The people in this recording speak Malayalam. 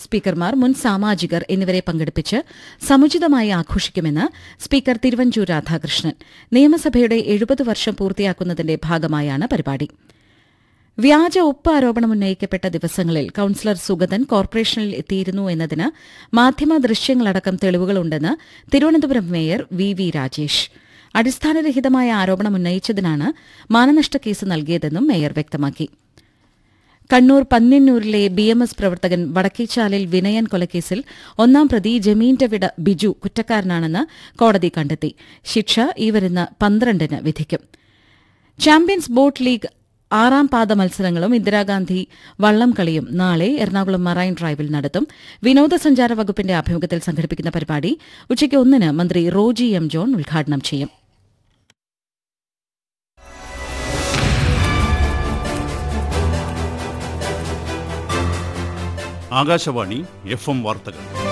സ്പീക്കർമാർ മുൻ സാമാജികർ എന്നിവരെ പങ്കെടുപ്പിച്ച് സമുചിതമായി ആഘോഷിക്കുമെന്ന് സ്പീക്കർ തിരുവഞ്ചൂർ രാധാകൃഷ്ണൻ നിയമസഭയുടെ എഴുപത് വർഷം പൂർത്തിയാക്കുന്നതിന്റെ ഭാഗമായാണ് പരിപാടി വ്യാജ ഉപ്പ് ആരോപണം ഉന്നയിക്കപ്പെട്ട ദിവസങ്ങളിൽ കൌൺസിലർ സുഗതൻ കോർപ്പറേഷനിൽ എത്തിയിരുന്നു എന്നതിന് മാധ്യമ ദൃശ്യങ്ങളടക്കം തെളിവുകളുണ്ടെന്ന് Thiruvananthapuram mayor V V Rajesh അടിസ്ഥാനരഹിതമായ ആരോപണം ഉന്നയിച്ചതിനാണ് മാനനഷ്ട കേസ് നൽകിയതെന്നും മേയർ വ്യക്തമാക്കി കണ്ണൂർ പന്ന്യന്നൂരിലെ ബി എം എസ് പ്രവർത്തകൻ വടക്കേച്ചാലിൽ വിനയൻ കൊലക്കേസിൽ ഒന്നാം പ്രതി ജമീന്റെ വിട ബിജു കുറ്റക്കാരനാണെന്ന് കോടതി കണ്ടെത്തി ശിക്ഷ ഈ വരുന്ന പന്ത്രണ്ടിന് വിധിക്കും ചാമ്പ്യൻസ് ബോട്ട് ലീഗ് ആറാം പാദ മത്സരങ്ങളും ഇന്ദിരാഗാന്ധി വള്ളംകളിയും നാളെ എറണാകുളം മറൈൻ ഡ്രൈവിൽ നടത്തും വിനോദസഞ്ചാര വകുപ്പിന്റെ ആഭിമുഖ്യത്തിൽ സംഘടിപ്പിക്കുന്ന പരിപാടി ഉച്ചയ്ക്ക് ഒന്നിന് മന്ത്രി റോജി എം ജോൺ ഉദ്ഘാടനം ചെയ്യും ആകാശവാണി എഫ് എം വാർത്തകൾ